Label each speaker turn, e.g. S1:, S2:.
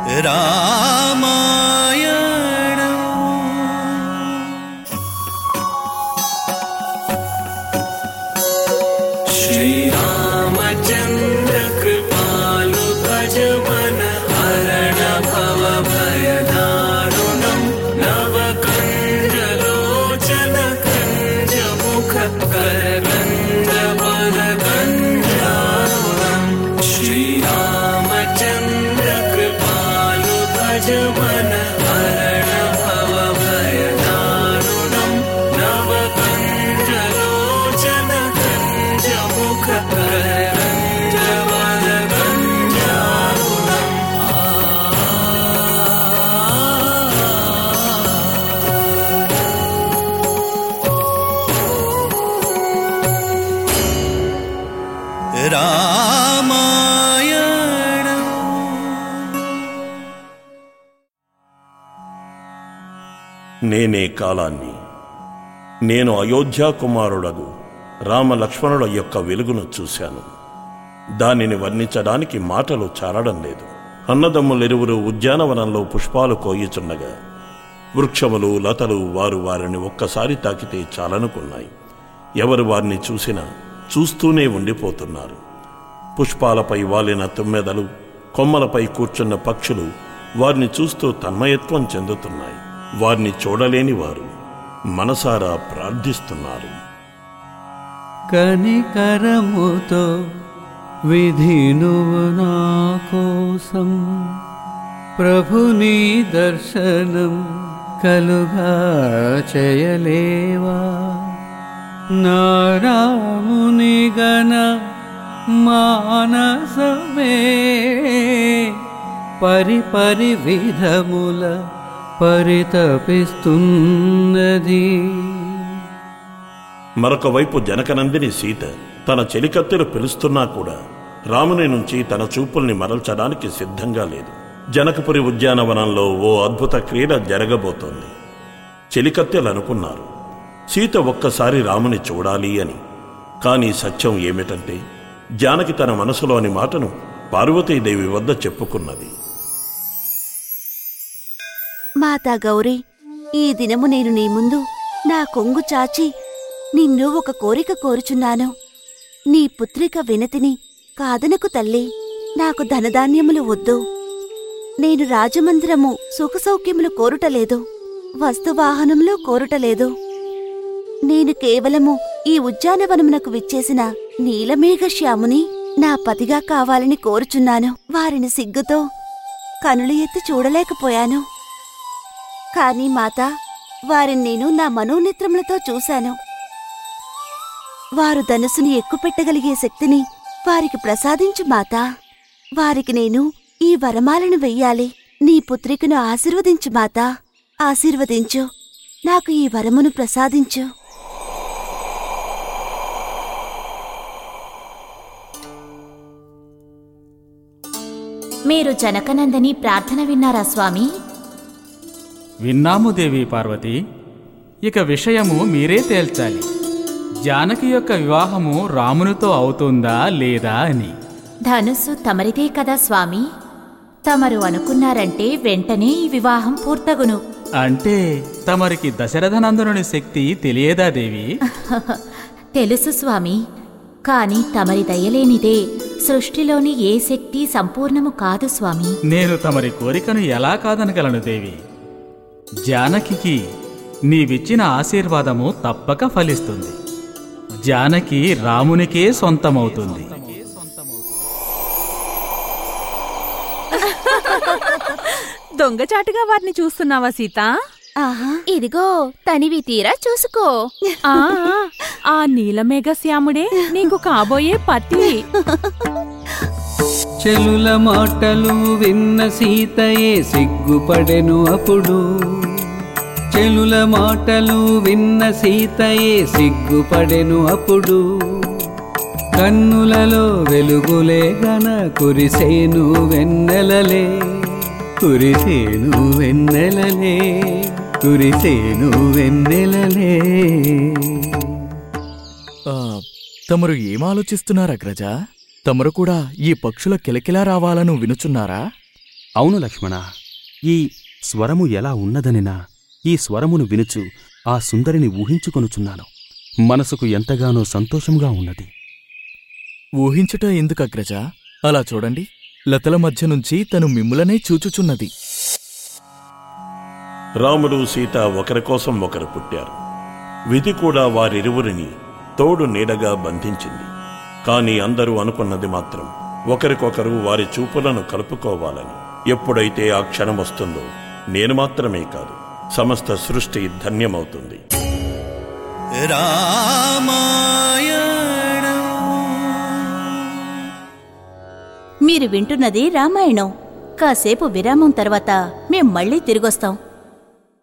S1: రామాయణం
S2: श्रीरामचन्द्र कृपालु भज मन हरण भव भयदारुणम् नवकण्डलोचन कञ्ज मुख करकण्ड वरकण्डारुणम् श्रीरामचन्द्र कृपालु भज मन हरण भव भयदारुणम् नवकण्डलोचन कञ्ज मुख करकण्ड वरकण्डारुणम्
S1: రామాయణం
S3: నేనే కాలాన్ని నేను అయోధ్యా కుమారుడగు రామ లక్ష్మణుల యొక్క వెలుగును చూశాను దానిని వర్ణించడానికి మాటలు చాలడం లేదు అన్నదమ్ములిరువురు ఉద్యానవనంలో పుష్పాలు కోయుచుండగా వృక్షములు లతలు వారు వారిని ఒక్కసారి తాకితే చాలనుకున్నాయి ఎవరు వారిని చూసినా చూస్తూనే ఉండిపోతున్నారు పుష్పాలపై వాలిన తుమ్మెదలు కొమ్మలపై కూర్చున్న పక్షులు వారిని చూస్తూ తన్మయత్వం చెందుతున్నాయి వారిని చూడలేని వారు మనసారా ప్రార్థిస్తున్నారు
S4: కనికరముతో విధి నువ్వు నా కోసం ప్రభుని దర్శనం కలుగా చేయలేవా నారాముని గణ మానసమే పరిపరి విధముల పరితపిస్తున్నది
S3: మరొక వైపు జనకనందిని సీత తన చెలికత్తెలు పిలుస్తున్నా కూడా రాముని నుంచి తన చూపుల్ని మరల్చడానికి సిద్ధంగా లేదు జనకపురి ఉద్యానవనంలో ఓ అద్భుత క్రీడ జరగబోతోంది చెలికత్తెలు అనుకున్నారు సీత ఒక్కసారి రాముని చూడాలి అని కానీ సత్యం ఏమిటంటే జానకి తన మనసులోని మాటను పార్వతీదేవి వద్ద చెప్పుకున్నది
S5: మాతా గౌరీ ఈ దినము నేను నీ ముందు నా కొంగు చాచి నిన్ను ఒక కోరిక కోరుచున్నాను నీ పుత్రిక వినతిని కాదనకు తల్లి నాకు ధనధాన్యములు వద్దు నేను రాజమందిరము సుఖసౌఖ్యములు కోరుటలేదు వస్తువాహనములు కోరుటలేదు నేను కేవలము ఈ ఉద్యానవనమునకు విచ్చేసిన నీలమేఘ శ్యాముని నా పతిగా కావాలని కోరుచున్నాను వారిని సిగ్గుతో కనులు ఎత్తి చూడలేకపోయాను కాని మాత వారిని నేను నా మనోనేత్రములతో చూశాను వారు ధనుసుని ఎక్కుపెట్టగలిగే శక్తిని వారికి ప్రసాదించు మాత వారికి నేను ఈ వరమాలను వెయ్యాలి నీ పుత్రికను ఆశీర్వదించు మాత ఆశీర్వదించు నాకు ఈ వరమును ప్రసాదించు
S6: మీరు జనకనందని ప్రార్థన విన్నారా స్వామి
S7: విన్నాము దేవి పార్వతి ఇక విషయము మీరే తేల్చాలి జానకి యొక్క వివాహము రామునితో అవుతుందా లేదా అని
S6: ధనుస్సు తమరిదే కదా స్వామి తమరు అనుకున్నారంటే వెంటనే ఈ వివాహం పూర్తగును
S7: అంటే తమరికి దశరథనందనుని శక్తి తెలియదా దేవి
S6: తెలుసు స్వామి కాని తమరి దయలేనిదే సృష్టిలోని ఏ శక్తి సంపూర్ణము కాదు స్వామి
S7: నేను తమరి కోరికను ఎలా కాదనగలను దేవి జానకికి నీవిచ్చిన ఆశీర్వాదము తప్పక ఫలిస్తుంది జానకి రామునికే సొంతమవుతుంది
S8: దొంగచాటుగా వారిని చూస్తున్నావా సీత
S5: ఆహా
S6: ఇదిగో తనివి తీరా చూసుకో
S8: ఆ ఆ నీలమేఘ శ్యాముడే నీకు కాబోయే పతి
S4: చెలుల మాటలు విన్న సీతయే సిగ్గుపడెను అప్పుడు చెలుల మాటలు విన్న సీతయే సిగ్గుపడెను అప్పుడు కన్నులలో వెలుగులే గన కురిసేను వెన్నెలలే కురిసేను వెన్నెలలే కురిసేను వెన్నెలలే
S9: ఆ, తమరు ఏం ఆలోచిస్తున్నారా అగ్రజ తమరు కూడా ఈ పక్షుల కిలకిలా రావాలను వినుచున్నారా
S1: అవును లక్ష్మణ ఈ స్వరము ఎలా ఉన్నదనినా ఈ స్వరమును వినుచు ఆ సుందరిని ఊహించుకొనుచున్నాను మనసుకు ఎంతగానో సంతోషంగా ఉన్నది
S9: ఊహించుట ఎందుకు అగ్రజ అలా చూడండి లతల మధ్య నుంచి తను మిమ్ములనే చూచుచున్నది
S3: రాముడు సీత ఒకరి కోసం ఒకరు పుట్టారు విధి కూడా వారిరువురిని తోడు నీడగా బంధించింది కాని అందరూ అనుకున్నది మాత్రం ఒకరికొకరు వారి చూపులను కలుపుకోవాలని ఎప్పుడైతే ఆ క్షణం వస్తుందో నేను మాత్రమే కాదు సమస్త సృష్టి ధన్యమవుతుంది
S6: మీరు వింటున్నది రామాయణం కాసేపు విరామం తర్వాత మేం మళ్ళీ తిరిగొస్తాం